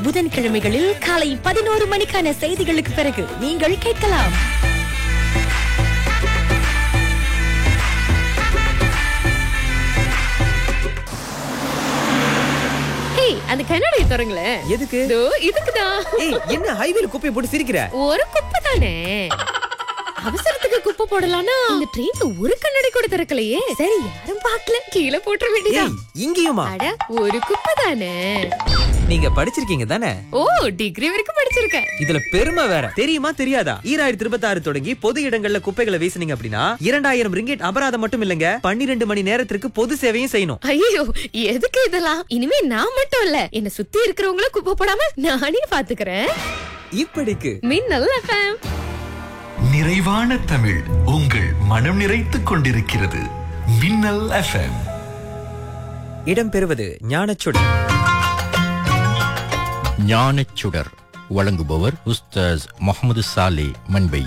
புதன்கிழமைகளில் காலை பதினோரு மணிக்கான செய்திகளுக்கு பிறகு நீங்கள் கேட்கலாம் ஏய் அந்த கண்ணாடியை திறங்களேன் எதுக்கு இதோ இதுக்குதான் ஏய் என்ன ஹைவேல குப்பையை போட்டு சிரிக்கிற ஒரு குப்பை தானே அவசரத்துக்கு குப்பை போடலாம்னா இந்த ட்ரெயின்ல ஒரு கண்ணாடி கூட திறக்கலையே சரி யாரும் பார்க்கல கீழே போட்டுற வேண்டியதான் ஏய் இங்கேயுமா அட ஒரு குப்பை தானே நீங்க படிச்சிருக்கீங்க தானே ஓ டிகிரி வரைக்கும் படிச்சிருக்கேன் இதுல பெருமை வேற தெரியுமா தெரியாதா ஈராயிரத்தி இருபத்தி ஆறு தொடங்கி பொது இடங்கள்ல குப்பைகளை வீசுனீங்க அப்படின்னா இரண்டாயிரம் ரிங்கெட் அபராதம் மட்டும் இல்லங்க பன்னிரெண்டு மணி நேரத்திற்கு பொது சேவையும் செய்யணும் ஐயோ எதுக்கு இதெல்லாம் இனிமே நான் மட்டும் இல்ல என்ன சுத்தி இருக்கிறவங்களும் குப்பை போடாம நானே பாத்துக்கிறேன் இப்படிக்கு மின்னல் எஃப்எம் நிறைவான தமிழ் உங்கள் மனம் நிறைத்துக் கொண்டிருக்கிறது மின்னல் எஃப்எம் இடம்பெறுவது ஞானச்சுடி ஞானச்சுடர் வழங்குபவர் உஸ்தாஸ் முகமது சாலே மண்பை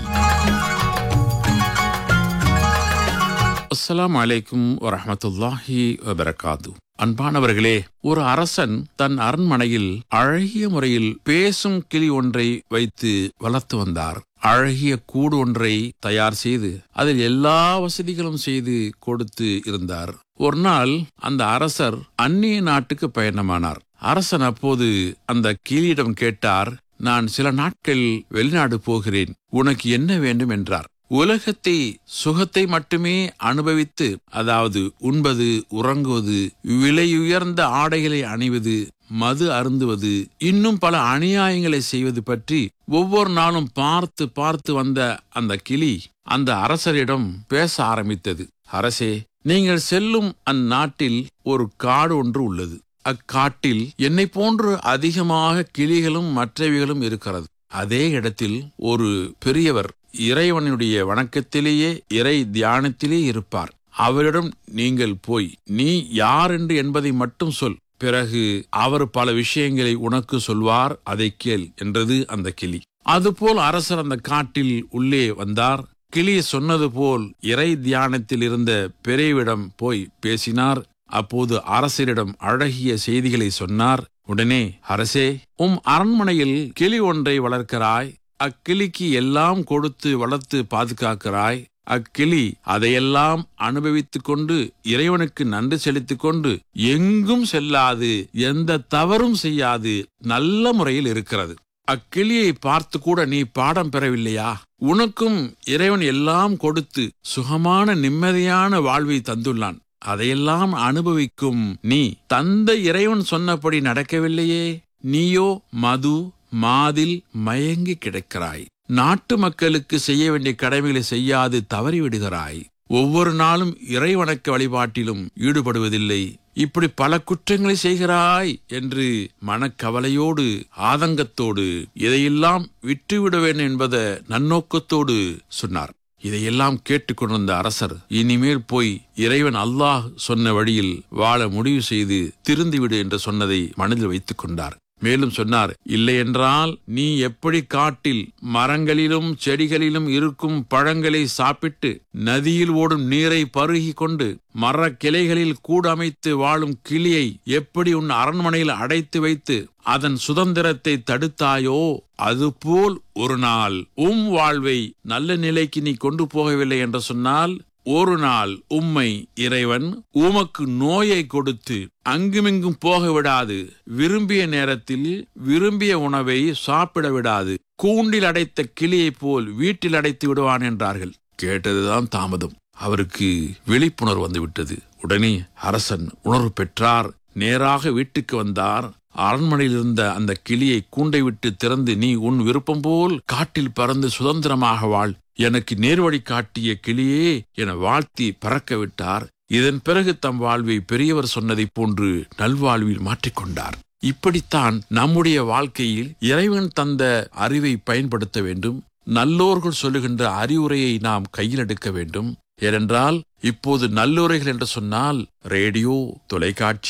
அஸ்ஸலாமு அலைக்கும் வரஹமத்துல்லாஹி வபரகாத்து அன்பானவர்களே ஒரு அரசன் தன் அரண்மனையில் அழகிய முறையில் பேசும் கிளி ஒன்றை வைத்து வளர்த்து வந்தார் அழகிய கூடு ஒன்றை தயார் செய்து அதில் எல்லா வசதிகளும் செய்து கொடுத்து இருந்தார் ஒரு நாள் அந்த அரசர் அந்நிய நாட்டுக்கு பயணமானார் அரசன் அப்போது அந்த கிளியிடம் கேட்டார் நான் சில நாட்கள் வெளிநாடு போகிறேன் உனக்கு என்ன வேண்டும் என்றார் உலகத்தை சுகத்தை மட்டுமே அனுபவித்து அதாவது உண்பது உறங்குவது விலையுயர்ந்த ஆடைகளை அணிவது மது அருந்துவது இன்னும் பல அநியாயங்களை செய்வது பற்றி ஒவ்வொரு நாளும் பார்த்து பார்த்து வந்த அந்த கிளி அந்த அரசரிடம் பேச ஆரம்பித்தது அரசே நீங்கள் செல்லும் அந்நாட்டில் ஒரு காடு ஒன்று உள்ளது அக்காட்டில் என்னை போன்று அதிகமாக கிளிகளும் மற்றவைகளும் இருக்கிறது அதே இடத்தில் ஒரு பெரியவர் இறைவனுடைய வணக்கத்திலேயே இறை தியானத்திலே இருப்பார் அவரிடம் நீங்கள் போய் நீ யார் என்று என்பதை மட்டும் சொல் பிறகு அவர் பல விஷயங்களை உனக்கு சொல்வார் அதை கேள் என்றது அந்த கிளி அதுபோல் அரசர் அந்த காட்டில் உள்ளே வந்தார் கிளி சொன்னது போல் இறை தியானத்தில் இருந்த பெரியவிடம் போய் பேசினார் அப்போது அரசரிடம் அழகிய செய்திகளை சொன்னார் உடனே அரசே உம் அரண்மனையில் கிளி ஒன்றை வளர்க்கிறாய் அக்கிளிக்கு எல்லாம் கொடுத்து வளர்த்து பாதுகாக்கிறாய் அக்கிளி அதையெல்லாம் அனுபவித்துக் கொண்டு இறைவனுக்கு நன்றி செலுத்திக் கொண்டு எங்கும் செல்லாது எந்த தவறும் செய்யாது நல்ல முறையில் இருக்கிறது அக்கிளியை பார்த்து கூட நீ பாடம் பெறவில்லையா உனக்கும் இறைவன் எல்லாம் கொடுத்து சுகமான நிம்மதியான வாழ்வை தந்துள்ளான் அதையெல்லாம் அனுபவிக்கும் நீ தந்த இறைவன் சொன்னபடி நடக்கவில்லையே நீயோ மது மாதில் மயங்கி கிடக்கிறாய் நாட்டு மக்களுக்கு செய்ய வேண்டிய கடமைகளை செய்யாது தவறிவிடுகிறாய் ஒவ்வொரு நாளும் இறை வணக்க வழிபாட்டிலும் ஈடுபடுவதில்லை இப்படி பல குற்றங்களை செய்கிறாய் என்று மனக்கவலையோடு ஆதங்கத்தோடு இதையெல்லாம் விட்டுவிடுவேன் என்பத நன்னோக்கத்தோடு சொன்னார் இதையெல்லாம் கேட்டுக்கொண்டிருந்த அரசர் இனிமேல் போய் இறைவன் அல்லாஹ் சொன்ன வழியில் வாழ முடிவு செய்து திருந்திவிடு என்று சொன்னதை மனதில் வைத்துக் கொண்டார் மேலும் சொன்னார் இல்லையென்றால் நீ எப்படி காட்டில் மரங்களிலும் செடிகளிலும் இருக்கும் பழங்களை சாப்பிட்டு நதியில் ஓடும் நீரை பருகி கொண்டு மர கிளைகளில் கூடு அமைத்து வாழும் கிளியை எப்படி உன் அரண்மனையில் அடைத்து வைத்து அதன் சுதந்திரத்தை தடுத்தாயோ அதுபோல் ஒரு நாள் உம் வாழ்வை நல்ல நிலைக்கு நீ கொண்டு போகவில்லை என்று சொன்னால் ஒரு நாள் உம்மை இறைவன் உமக்கு நோயை கொடுத்து அங்குமிங்கும் போக விடாது விரும்பிய நேரத்தில் விரும்பிய உணவை சாப்பிட விடாது கூண்டில் அடைத்த கிளியைப் போல் வீட்டில் அடைத்து விடுவான் என்றார்கள் கேட்டதுதான் தாமதம் அவருக்கு விழிப்புணர்வு வந்துவிட்டது உடனே அரசன் உணர்வு பெற்றார் நேராக வீட்டுக்கு வந்தார் அரண்மனையில் இருந்த அந்த கிளியை கூண்டை விட்டு திறந்து நீ உன் விருப்பம் போல் காட்டில் பறந்து சுதந்திரமாக வாழ் எனக்கு நேர்வழி காட்டிய கிளியே என வாழ்த்தி பறக்க விட்டார் இதன் பிறகு தம் வாழ்வை பெரியவர் சொன்னதைப் போன்று நல்வாழ்வில் மாற்றிக்கொண்டார் இப்படித்தான் நம்முடைய வாழ்க்கையில் இறைவன் தந்த அறிவை பயன்படுத்த வேண்டும் நல்லோர்கள் சொல்லுகின்ற அறிவுரையை நாம் கையில் எடுக்க வேண்டும் ஏனென்றால் இப்போது நல்லுரைகள் என்று சொன்னால் ரேடியோ தொலைக்காட்சி